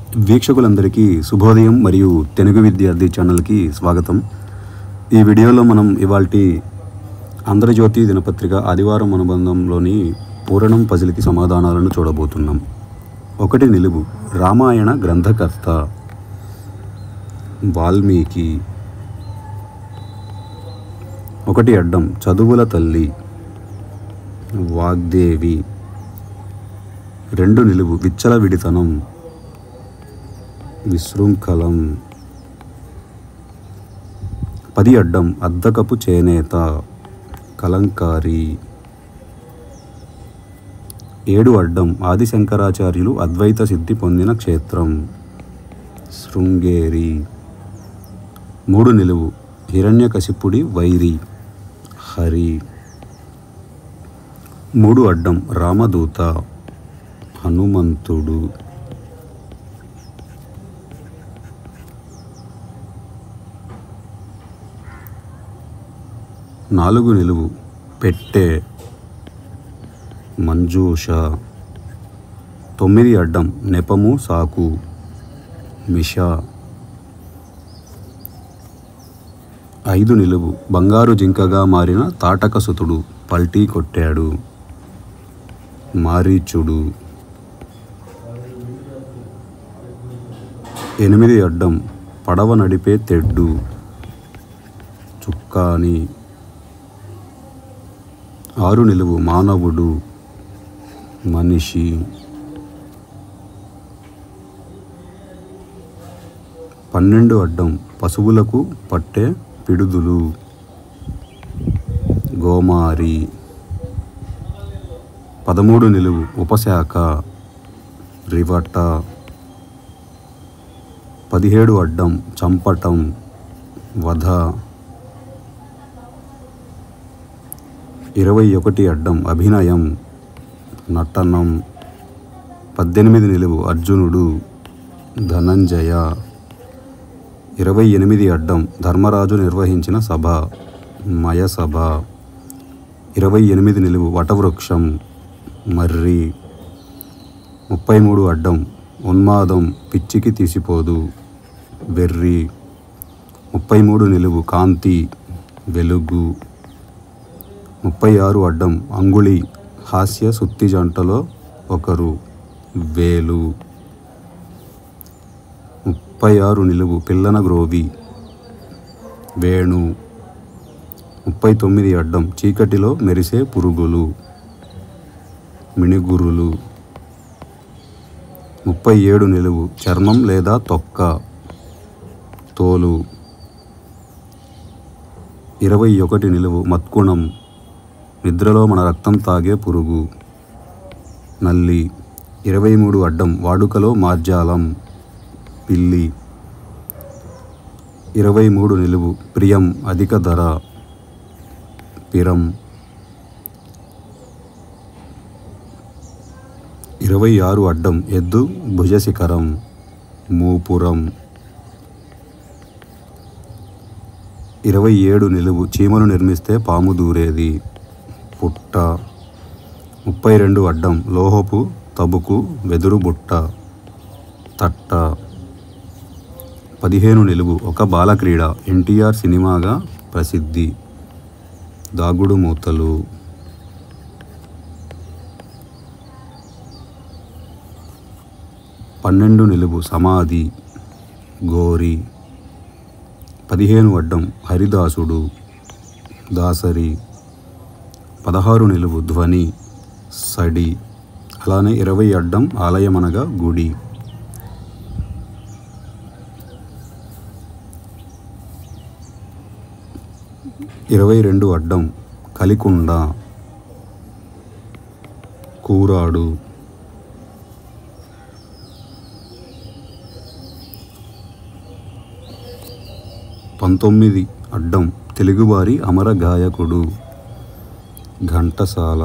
వీక్షకులందరికీ శుభోదయం మరియు తెలుగు విద్యార్థి ఛానల్కి స్వాగతం ఈ వీడియోలో మనం ఇవాల్టి ఆంధ్రజ్యోతి దినపత్రిక ఆదివారం అనుబంధంలోని పూరణం పజిల్కి సమాధానాలను చూడబోతున్నాం ఒకటి నిలువు రామాయణ గ్రంథకర్త వాల్మీకి ఒకటి అడ్డం చదువుల తల్లి వాగ్దేవి రెండు నిలువు విచ్చలవిడితనం విశృంఖలం పది అడ్డం అద్దకపు చేనేత కలంకారి ఏడు అడ్డం ఆదిశంకరాచార్యులు అద్వైత సిద్ధి పొందిన క్షేత్రం శృంగేరి మూడు నిలువు హిరణ్యకశిపుడి వైరి హరి మూడు అడ్డం రామదూత హనుమంతుడు నాలుగు నిలువు పెట్టె మంజూష తొమ్మిది అడ్డం నెపము సాకు మిష ఐదు నిలువు బంగారు జింకగా మారిన తాటకసుతుడు పల్టీ కొట్టాడు మారీచుడు ఎనిమిది అడ్డం పడవ నడిపే తెడ్డు చుక్కాని ఆరు నిలువు మానవుడు మనిషి పన్నెండు అడ్డం పశువులకు పట్టే పిడుదులు గోమారి పదమూడు నిలువు ఉపశాఖ రివట పదిహేడు అడ్డం చంపటం వధ ఇరవై ఒకటి అడ్డం అభినయం నటనం పద్దెనిమిది నిలువు అర్జునుడు ధనంజయ ఇరవై ఎనిమిది అడ్డం ధర్మరాజు నిర్వహించిన సభ మయసభ ఇరవై ఎనిమిది నిలువు వటవృక్షం మర్రి ముప్పై మూడు అడ్డం ఉన్మాదం పిచ్చికి తీసిపోదు వెర్రి ముప్పై మూడు నిలువు కాంతి వెలుగు ముప్పై ఆరు అడ్డం అంగుళి హాస్య సుత్తి జంటలో ఒకరు వేలు ముప్పై ఆరు నిలువు పిల్లన గ్రోవి వేణు ముప్పై తొమ్మిది అడ్డం చీకటిలో మెరిసే పురుగులు మిణిగురులు ముప్పై ఏడు నిలువు చర్మం లేదా తొక్క తోలు ఇరవై ఒకటి నిలువు మత్కుణం నిద్రలో మన రక్తం తాగే పురుగు నల్లి ఇరవై మూడు అడ్డం వాడుకలో మార్జాలం పిల్లి ఇరవై మూడు నిలువు ప్రియం అధిక ధర పిరం ఇరవై ఆరు అడ్డం ఎద్దు భుజశిఖరం మూపురం ఇరవై ఏడు నిలువు చీమను నిర్మిస్తే పాము దూరేది పుట్ట ముప్పై రెండు అడ్డం లోహపు తబుకు వెదురు బుట్ట తట్ట పదిహేను నిలువు ఒక బాలక్రీడ ఎన్టీఆర్ సినిమాగా ప్రసిద్ధి దాగుడు మూతలు పన్నెండు నిలువు సమాధి గోరి పదిహేను అడ్డం హరిదాసుడు దాసరి పదహారు నిలువు ధ్వని సడి అలానే ఇరవై అడ్డం ఆలయమనగా గుడి ఇరవై రెండు అడ్డం కలికుండ కూరాడు పంతొమ్మిది అడ్డం తెలుగువారి అమర గాయకుడు ఘంటసాల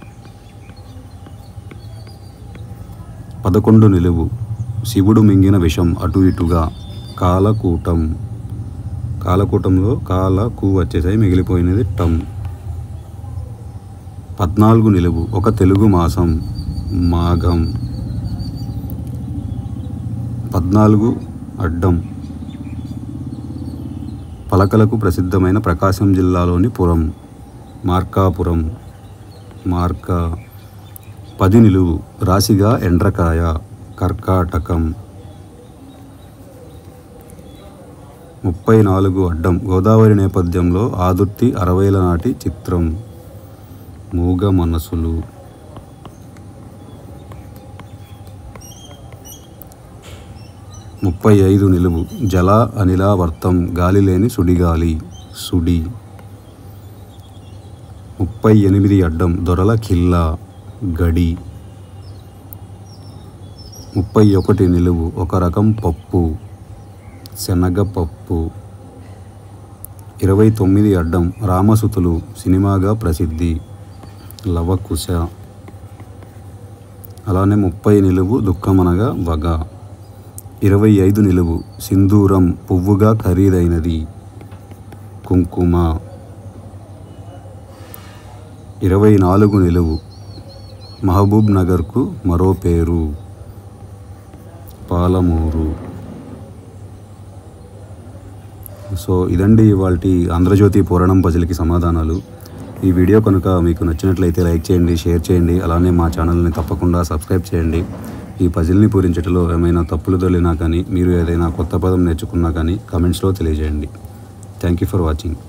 పదకొండు నిలువు శివుడు మింగిన విషం అటు ఇటుగా కాలకూటం కాలకూటంలో కాల కు వచ్చేసాయి మిగిలిపోయినది టం పద్నాలుగు నిలువు ఒక తెలుగు మాసం మాఘం పద్నాలుగు అడ్డం పలకలకు ప్రసిద్ధమైన ప్రకాశం జిల్లాలోని పురం మార్కాపురం మార్కా పది నిలువు రాశిగా ఎండ్రకాయ కర్కాటకం ముప్పై నాలుగు అడ్డం గోదావరి నేపథ్యంలో ఆదుర్తి అరవైల నాటి చిత్రం మూగ మనసులు ముప్పై ఐదు నిలువు జల అనిలావర్తం గాలి లేని సుడిగాలి సుడి ముప్పై ఎనిమిది అడ్డం దొరల కిల్లా గడి ముప్పై ఒకటి నిలువు ఒక రకం పప్పు శనగపప్పు ఇరవై తొమ్మిది అడ్డం రామసుతులు సినిమాగా ప్రసిద్ధి లవకుశ అలానే ముప్పై నిలువు దుఃఖమనగా వగ ఇరవై ఐదు నిలువు సింధూరం పువ్వుగా ఖరీదైనది కుంకుమ ఇరవై నాలుగు నిలువు మహబూబ్ నగర్కు మరో పేరు పాలమూరు సో ఇదండి ఇవాళ ఆంధ్రజ్యోతి పురాణం పజిల్కి సమాధానాలు ఈ వీడియో కనుక మీకు నచ్చినట్లయితే లైక్ చేయండి షేర్ చేయండి అలానే మా ఛానల్ని తప్పకుండా సబ్స్క్రైబ్ చేయండి ఈ పజిల్ని పూరించటంలో ఏమైనా తప్పులు తొలినా కానీ మీరు ఏదైనా కొత్త పదం నేర్చుకున్నా కానీ కమెంట్స్లో తెలియజేయండి థ్యాంక్ యూ ఫర్ వాచింగ్